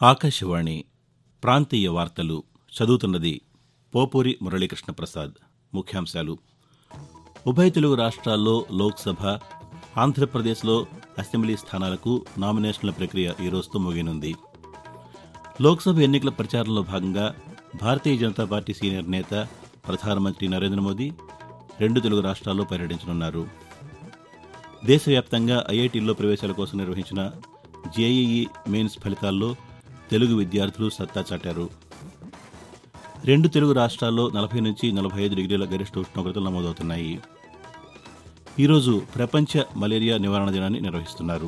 ఆకాశవాణి ప్రాంతీయ వార్తలు చదువుతున్నది పోపూరి మురళీకృష్ణ ప్రసాద్ ముఖ్యాంశాలు ఉభయ తెలుగు రాష్ట్రాల్లో లోక్సభ ఆంధ్రప్రదేశ్లో అసెంబ్లీ స్థానాలకు నామినేషన్ల ప్రక్రియ ఈ రోజుతో ముగియనుంది లోక్సభ ఎన్నికల ప్రచారంలో భాగంగా భారతీయ జనతా పార్టీ సీనియర్ నేత ప్రధానమంత్రి నరేంద్ర మోదీ రెండు తెలుగు రాష్ట్రాల్లో పర్యటించనున్నారు దేశవ్యాప్తంగా ఐఐటీల్లో ప్రవేశాల కోసం నిర్వహించిన జేఈఈ మెయిన్స్ ఫలితాల్లో తెలుగు విద్యార్థులు సత్తా చాటారు రెండు తెలుగు రాష్ట్రాల్లో నలభై నుంచి నలభై ఐదు డిగ్రీల గరిష్ట ఉష్ణోగ్రతలు నమోదవుతున్నాయి ఈరోజు ప్రపంచ మలేరియా నివారణ దినాన్ని నిర్వహిస్తున్నారు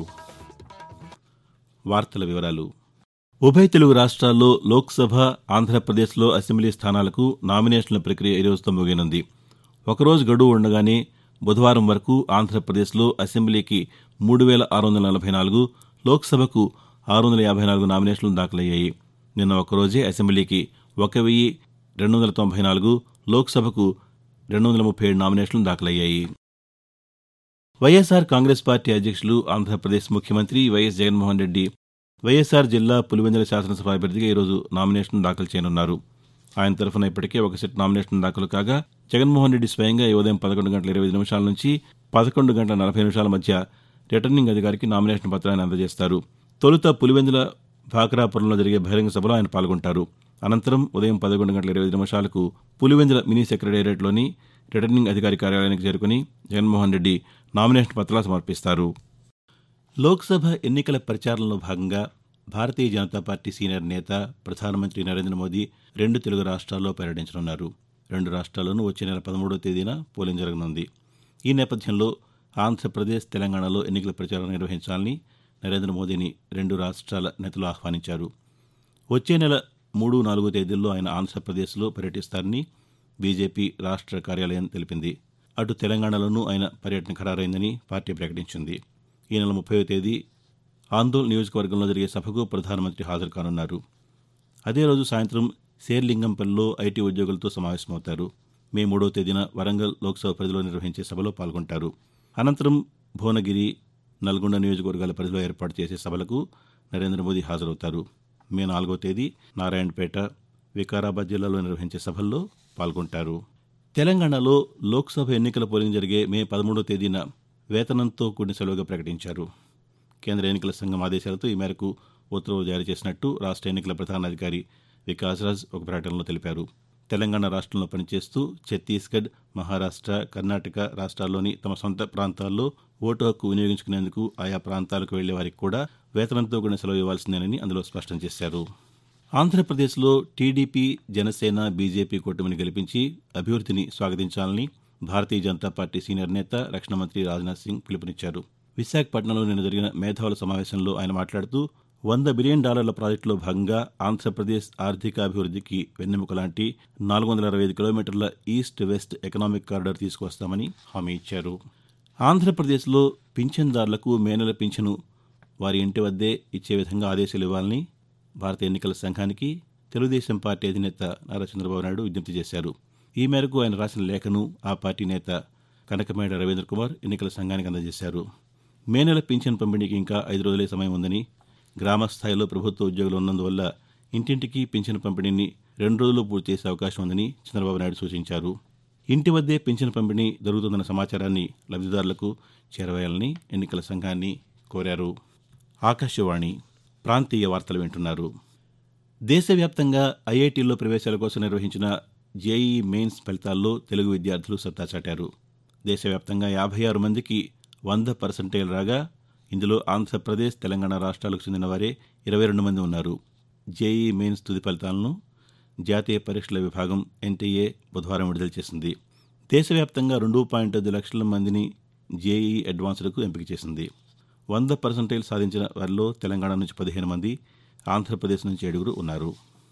వార్తల వివరాలు ఉభయ తెలుగు రాష్ట్రాల్లో లోక్సభ ఆంధ్రప్రదేశ్లో అసెంబ్లీ స్థానాలకు నామినేషన్ల ప్రక్రియ ఈ రోజుతో ముగియనుంది ఒకరోజు గడువు ఉండగానే బుధవారం వరకు ఆంధ్రప్రదేశ్లో అసెంబ్లీకి మూడు వేల ఆరు వందల నలభై నాలుగు లోక్సభకు ఆరు వందల యాభై నాలుగు నామినేషన్లు దాఖలయ్యాయి నిన్న ఒకరోజే అసెంబ్లీకి ఒక వెయ్యి రెండు వందల తొంభై నాలుగు లోక్సభకు రెండు వందల ముప్పై ఏడు నామినేషన్లు దాఖలయ్యాయి వైఎస్ఆర్ కాంగ్రెస్ పార్టీ అధ్యక్షులు ఆంధ్రప్రదేశ్ ముఖ్యమంత్రి వైఎస్ జగన్మోహన్ రెడ్డి వైఎస్ఆర్ జిల్లా పులివెందుల శాసనసభ అభ్యర్థిగా ఈరోజు నామినేషన్ దాఖలు చేయనున్నారు ఆయన తరఫున ఇప్పటికే ఒక సెట్ నామినేషన్ దాఖలు కాగా జగన్మోహన్ రెడ్డి స్వయంగా ఈ ఉదయం పదకొండు గంటల ఇరవై ఐదు నిమిషాల నుంచి పదకొండు గంటల నలభై నిమిషాల మధ్య రిటర్నింగ్ అధికారికి నామినేషన్ పత్రాన్ని అందజేస్తారు తొలుత పులివెందుల భాకరాపురంలో జరిగే బహిరంగ సభలో ఆయన పాల్గొంటారు అనంతరం ఉదయం పదకొండు గంటల ఇరవై ఐదు నిమిషాలకు పులివెందుల మినీ సెక్రటేరియట్లోని రిటర్నింగ్ అధికారి కార్యాలయానికి చేరుకుని జగన్మోహన్ రెడ్డి నామినేషన్ పత్రాలు సమర్పిస్తారు లోక్సభ ఎన్నికల ప్రచారంలో భాగంగా భారతీయ జనతా పార్టీ సీనియర్ నేత ప్రధానమంత్రి నరేంద్ర మోదీ రెండు తెలుగు రాష్ట్రాల్లో పర్యటించనున్నారు రెండు రాష్ట్రాల్లోనూ వచ్చే నెల పదమూడవ తేదీన పోలింగ్ జరగనుంది ఈ నేపథ్యంలో ఆంధ్రప్రదేశ్ తెలంగాణలో ఎన్నికల ప్రచారం నిర్వహించాలని నరేంద్ర మోదీని రెండు రాష్ట్రాల నేతలు ఆహ్వానించారు వచ్చే నెల మూడు నాలుగు తేదీల్లో ఆయన ఆంధ్రప్రదేశ్లో పర్యటిస్తారని బీజేపీ రాష్ట్ర కార్యాలయం తెలిపింది అటు తెలంగాణలోనూ ఆయన పర్యటన ఖరారైందని పార్టీ ప్రకటించింది ఈ నెల ముప్పై తేదీ ఆందోళ్ నియోజకవర్గంలో జరిగే సభకు ప్రధానమంత్రి హాజరు కానున్నారు అదే రోజు సాయంత్రం శేర్లింగంపల్లిలో ఐటీ ఉద్యోగులతో సమావేశమవుతారు మే మూడో తేదీన వరంగల్ లోక్సభ పరిధిలో నిర్వహించే సభలో పాల్గొంటారు అనంతరం భువనగిరి నల్గొండ నియోజకవర్గాల పరిధిలో ఏర్పాటు చేసే సభలకు నరేంద్ర మోదీ హాజరవుతారు మే నాలుగో తేదీ నారాయణపేట వికారాబాద్ జిల్లాలో నిర్వహించే సభల్లో పాల్గొంటారు తెలంగాణలో లోక్సభ ఎన్నికల పోలింగ్ జరిగే మే పదమూడో తేదీన వేతనంతో కూడిన సెలవుగా ప్రకటించారు కేంద్ర ఎన్నికల సంఘం ఆదేశాలతో ఈ మేరకు ఉత్తర్వులు జారీ చేసినట్టు రాష్ట్ర ఎన్నికల ప్రధానాధికారి వికాస్ రాజ్ ఒక ప్రకటనలో తెలిపారు తెలంగాణ రాష్ట్రంలో పనిచేస్తూ ఛత్తీస్గఢ్ మహారాష్ట్ర కర్ణాటక రాష్ట్రాల్లోని తమ సొంత ప్రాంతాల్లో ఓటు హక్కు వినియోగించుకునేందుకు ఆయా ప్రాంతాలకు వెళ్లే వారికి కూడా వేతనంతో కూడిన సెలవు ఇవ్వాల్సిందేనని అందులో స్పష్టం చేశారు ఆంధ్రప్రదేశ్లో టీడీపీ జనసేన బీజేపీ కూటమిని గెలిపించి అభివృద్ధిని స్వాగతించాలని భారతీయ జనతా పార్టీ సీనియర్ నేత రక్షణ మంత్రి రాజ్నాథ్ సింగ్ పిలుపునిచ్చారు విశాఖపట్నంలో నిన్న జరిగిన మేధావుల సమావేశంలో ఆయన మాట్లాడుతూ వంద బిలియన్ డాలర్ల ప్రాజెక్టులో భాగంగా ఆంధ్రప్రదేశ్ ఆర్థికాభివృద్ధికి వెన్నెముక లాంటి నాలుగు వందల అరవై ఐదు కిలోమీటర్ల ఈస్ట్ వెస్ట్ ఎకనామిక్ కారిడార్ తీసుకొస్తామని హామీ ఇచ్చారు ఆంధ్రప్రదేశ్లో పింఛన్దారులకు మే నెల పింఛను వారి ఇంటి వద్దే ఇచ్చే విధంగా ఆదేశాలు ఇవ్వాలని భారత ఎన్నికల సంఘానికి తెలుగుదేశం పార్టీ అధినేత నారా చంద్రబాబు నాయుడు విజ్ఞప్తి చేశారు ఈ మేరకు ఆయన రాసిన లేఖను ఆ పార్టీ నేత కనకమేడ రవీంద్ర కుమార్ ఎన్నికల సంఘానికి అందజేశారు మే నెల పింఛన్ పంపిణీకి ఇంకా ఐదు రోజులే సమయం ఉందని గ్రామ స్థాయిలో ప్రభుత్వ ఉద్యోగులు ఉన్నందువల్ల ఇంటింటికి పింఛన్ పంపిణీని రెండు రోజులు పూర్తి చేసే అవకాశం ఉందని చంద్రబాబు నాయుడు సూచించారు ఇంటి వద్దే పింఛన్ పంపిణీ జరుగుతుందన్న సమాచారాన్ని లబ్ధిదారులకు చేరవేయాలని ఎన్నికల సంఘాన్ని కోరారు ఆకాశవాణి ప్రాంతీయ వార్తలు వింటున్నారు దేశవ్యాప్తంగా ఐఐటీల్లో ప్రవేశాల కోసం నిర్వహించిన జేఈ మెయిన్స్ ఫలితాల్లో తెలుగు విద్యార్థులు సత్తా చాటారు దేశవ్యాప్తంగా యాభై ఆరు మందికి వంద పర్సెంటేజ్ రాగా ఇందులో ఆంధ్రప్రదేశ్ తెలంగాణ రాష్ట్రాలకు చెందిన వారే ఇరవై రెండు మంది ఉన్నారు జేఈ మెయిన్స్ తుది ఫలితాలను జాతీయ పరీక్షల విభాగం ఎన్టీఏ బుధవారం విడుదల చేసింది దేశవ్యాప్తంగా రెండు పాయింట్ ఐదు లక్షల మందిని జేఈ అడ్వాన్స్డ్కు ఎంపిక చేసింది వంద పర్సెంటేజ్ సాధించిన వారిలో తెలంగాణ నుంచి పదిహేను మంది ఆంధ్రప్రదేశ్ నుంచి ఏడుగురు ఉన్నారు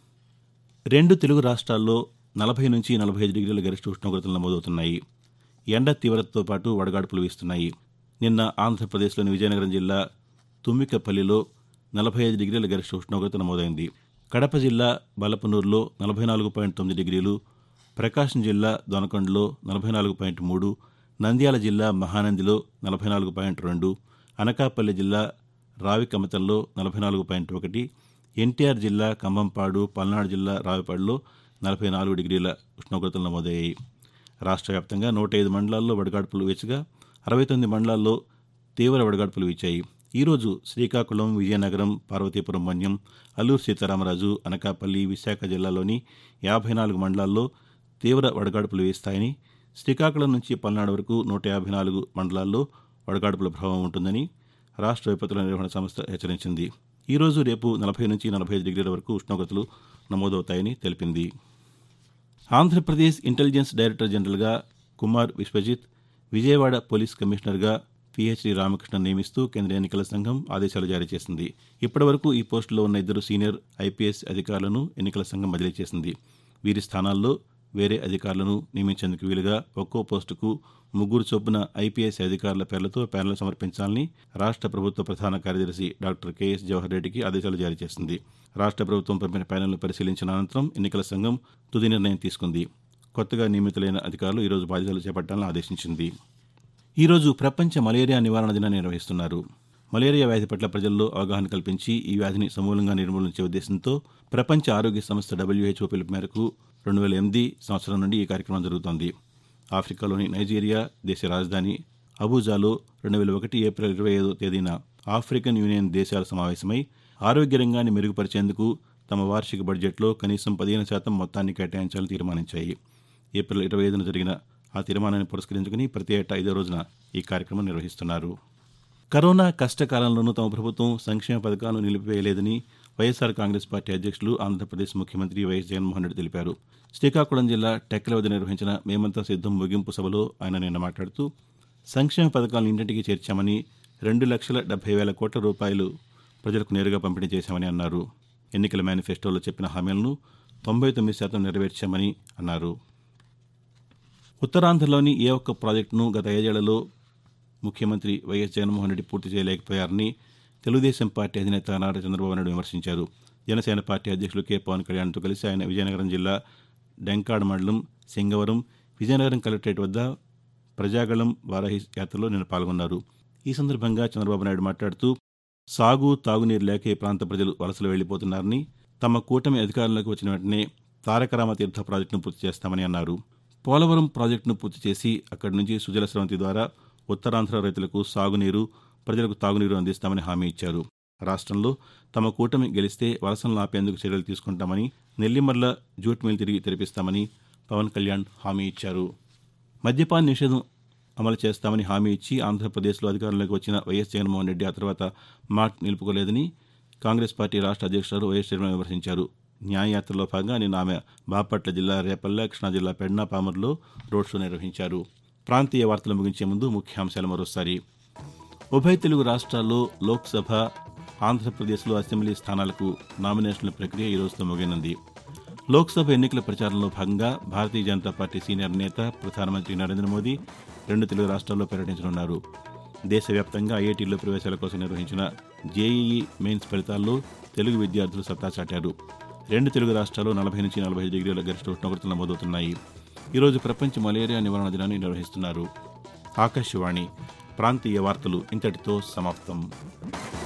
రెండు తెలుగు రాష్ట్రాల్లో నలభై నుంచి నలభై ఐదు డిగ్రీల గరిష్ట ఉష్ణోగ్రతలు నమోదవుతున్నాయి ఎండ తీవ్రతతో పాటు వడగాడ్పులు వీస్తున్నాయి నిన్న ఆంధ్రప్రదేశ్లోని విజయనగరం జిల్లా తుమ్మికపల్లిలో నలభై ఐదు డిగ్రీల గరిష్ట ఉష్ణోగ్రత నమోదైంది కడప జిల్లా బలపనూరులో నలభై నాలుగు పాయింట్ తొమ్మిది డిగ్రీలు ప్రకాశం జిల్లా దొనకొండలో నలభై నాలుగు పాయింట్ మూడు నంద్యాల జిల్లా మహానందిలో నలభై నాలుగు పాయింట్ రెండు అనకాపల్లి జిల్లా రావికమతంలో నలభై నాలుగు పాయింట్ ఒకటి ఎన్టీఆర్ జిల్లా కంభంపాడు పల్నాడు జిల్లా రావిపాడులో నలభై నాలుగు డిగ్రీల ఉష్ణోగ్రతలు నమోదయ్యాయి రాష్ట్ర వ్యాప్తంగా నూట ఐదు మండలాల్లో వడగాడ్పులు వీచగా అరవై తొమ్మిది మండలాల్లో తీవ్ర వడగాడ్పులు వీచాయి ఈరోజు శ్రీకాకుళం విజయనగరం పార్వతీపురం మన్యం అల్లూరు సీతారామరాజు అనకాపల్లి విశాఖ జిల్లాలోని యాభై నాలుగు మండలాల్లో తీవ్ర వడగాడ్పులు వీస్తాయని శ్రీకాకుళం నుంచి పల్నాడు వరకు నూట యాభై నాలుగు మండలాల్లో వడగాడ్పుల ప్రభావం ఉంటుందని రాష్ట్ర విపత్తుల నిర్వహణ సంస్థ హెచ్చరించింది ఈ రోజు రేపు నలభై నుంచి నలభై ఐదు డిగ్రీల వరకు ఉష్ణోగ్రతలు నమోదవుతాయని తెలిపింది ఆంధ్రప్రదేశ్ ఇంటెలిజెన్స్ డైరెక్టర్ జనరల్గా కుమార్ విశ్వజిత్ విజయవాడ పోలీస్ కమిషనర్గా పిహెచ్డి రామకృష్ణన్ నియమిస్తూ కేంద్ర ఎన్నికల సంఘం ఆదేశాలు జారీ చేసింది ఇప్పటివరకు ఈ పోస్టులో ఉన్న ఇద్దరు సీనియర్ ఐపీఎస్ అధికారులను ఎన్నికల సంఘం బదిలీ చేసింది వీరి స్థానాల్లో వేరే అధికారులను నియమించేందుకు వీలుగా ఒక్కో పోస్టుకు ముగ్గురు చొప్పున ఐపీఎస్ అధికారుల పేర్లతో ప్యానెల్ సమర్పించాలని రాష్ట్ర ప్రభుత్వ ప్రధాన కార్యదర్శి డాక్టర్ కెఎస్ జవహర్ రెడ్డికి ఆదేశాలు జారీ చేసింది రాష్ట్ర ప్రభుత్వం పంపిన ప్యానెల్ను పరిశీలించిన అనంతరం ఎన్నికల సంఘం తుది నిర్ణయం తీసుకుంది కొత్తగా నియమితులైన అధికారులు ఈరోజు బాధ్యతలు చేపట్టాలని ఆదేశించింది ఈరోజు ప్రపంచ మలేరియా నివారణ దినాన్ని నిర్వహిస్తున్నారు మలేరియా వ్యాధి పట్ల ప్రజల్లో అవగాహన కల్పించి ఈ వ్యాధిని సమూలంగా నిర్మూలించే ఉద్దేశంతో ప్రపంచ ఆరోగ్య సంస్థ డబ్ల్యూహెచ్ఓ పిలుపు మేరకు రెండు వేల ఎనిమిది సంవత్సరం నుండి ఈ కార్యక్రమం జరుగుతోంది ఆఫ్రికాలోని నైజీరియా దేశ రాజధాని అబూజాలో రెండు వేల ఒకటి ఏప్రిల్ ఇరవై ఐదో తేదీన ఆఫ్రికన్ యూనియన్ దేశాల సమావేశమై ఆరోగ్య రంగాన్ని మెరుగుపరిచేందుకు తమ వార్షిక బడ్జెట్లో కనీసం పదిహేను శాతం మొత్తాన్ని కేటాయించాలని తీర్మానించాయి ఏప్రిల్ ఇరవై ఐదున జరిగిన ఆ తీర్మానాన్ని పురస్కరించుకుని ప్రతి ఏటా ఐదో రోజున ఈ కార్యక్రమం నిర్వహిస్తున్నారు కరోనా కష్టకాలంలోనూ తమ ప్రభుత్వం సంక్షేమ పథకాలను నిలిపివేయలేదని వైఎస్ఆర్ కాంగ్రెస్ పార్టీ అధ్యక్షులు ఆంధ్రప్రదేశ్ ముఖ్యమంత్రి వైఎస్ జగన్మోహన్ రెడ్డి తెలిపారు శ్రీకాకుళం జిల్లా టెక్కల వద్ద నిర్వహించిన మేమంతా సిద్ధం ముగింపు సభలో ఆయన నిన్న మాట్లాడుతూ సంక్షేమ పథకాలను ఇంటింటికి చేర్చామని రెండు లక్షల డెబ్బై వేల కోట్ల రూపాయలు ప్రజలకు నేరుగా పంపిణీ చేశామని అన్నారు ఎన్నికల మేనిఫెస్టోలో చెప్పిన హామీలను తొంభై తొమ్మిది శాతం నెరవేర్చామని అన్నారు ఉత్తరాంధ్రలోని ఏ ఒక్క ప్రాజెక్టును గత ఐదేళ్లలో ముఖ్యమంత్రి వైఎస్ జగన్మోహన్ రెడ్డి పూర్తి చేయలేకపోయారని తెలుగుదేశం పార్టీ అధినేత నారా చంద్రబాబు నాయుడు విమర్శించారు జనసేన పార్టీ అధ్యక్షులు కె పవన్ కళ్యాణ్తో కలిసి ఆయన విజయనగరం జిల్లా డెంకాడ్ మండలం సింగవరం విజయనగరం కలెక్టరేట్ వద్ద ప్రజాగళం వారాహి యాత్రలో నిన్న పాల్గొన్నారు ఈ సందర్భంగా చంద్రబాబు నాయుడు మాట్లాడుతూ సాగు తాగునీరు లేక ఈ ప్రాంత ప్రజలు వలసలు వెళ్లిపోతున్నారని తమ కూటమి అధికారంలోకి వచ్చిన వెంటనే తారకరామ తీర్థ ప్రాజెక్టును పూర్తి చేస్తామని అన్నారు పోలవరం ప్రాజెక్టును పూర్తి చేసి అక్కడి నుంచి సుజల స్రవంతి ద్వారా ఉత్తరాంధ్ర రైతులకు సాగునీరు ప్రజలకు తాగునీరు అందిస్తామని హామీ ఇచ్చారు రాష్ట్రంలో తమ కూటమి గెలిస్తే వలసలను ఆపేందుకు చర్యలు తీసుకుంటామని నెల్లిమర్ల జూట్ మిల్ తిరిగి తెరిపిస్తామని పవన్ కళ్యాణ్ హామీ ఇచ్చారు మద్యపాన నిషేధం అమలు చేస్తామని హామీ ఇచ్చి ఆంధ్రప్రదేశ్లో అధికారంలోకి వచ్చిన వైఎస్ జగన్మోహన్ రెడ్డి ఆ తర్వాత మాట నిలుపుకోలేదని కాంగ్రెస్ పార్టీ రాష్ట్ర అధ్యక్షుడు వైఎస్ జగన్ విమర్శించారు న్యాయయాత్రలో భాగంగా నిన్న ఆమె బాపట్ల జిల్లా రేపల్లె కృష్ణా జిల్లా పెడ్నా పామర్లో రోడ్ షో నిర్వహించారు ప్రాంతీయ వార్తలు ముగించే ముందు ముఖ్యాంశాలు మరోసారి ఉభయ తెలుగు రాష్ట్రాల్లో లోక్సభ ఆంధ్రప్రదేశ్లో అసెంబ్లీ స్థానాలకు నామినేషన్ల ప్రక్రియ ఈ రోజుతో ముగినుంది లోక్సభ ఎన్నికల ప్రచారంలో భాగంగా భారతీయ జనతా పార్టీ సీనియర్ నేత ప్రధానమంత్రి నరేంద్ర మోదీ రెండు తెలుగు రాష్ట్రాల్లో పర్యటించనున్నారు దేశవ్యాప్తంగా ఐఐటీల్లో ప్రవేశాల కోసం నిర్వహించిన జేఈఈ మెయిన్స్ ఫలితాల్లో తెలుగు విద్యార్థులు సత్తా చాటారు రెండు తెలుగు రాష్ట్రాల్లో నలభై నుంచి నలభై ఐదు డిగ్రీల గరిష్ట ఉష్ణోగ్రతలు నమోదవుతున్నాయి ఈరోజు ప్రపంచ మలేరియా నివారణ దినాన్ని నిర్వహిస్తున్నారు ఆకాశవాణి ప్రాంతీయ వార్తలు ఇంతటితో సమాప్తం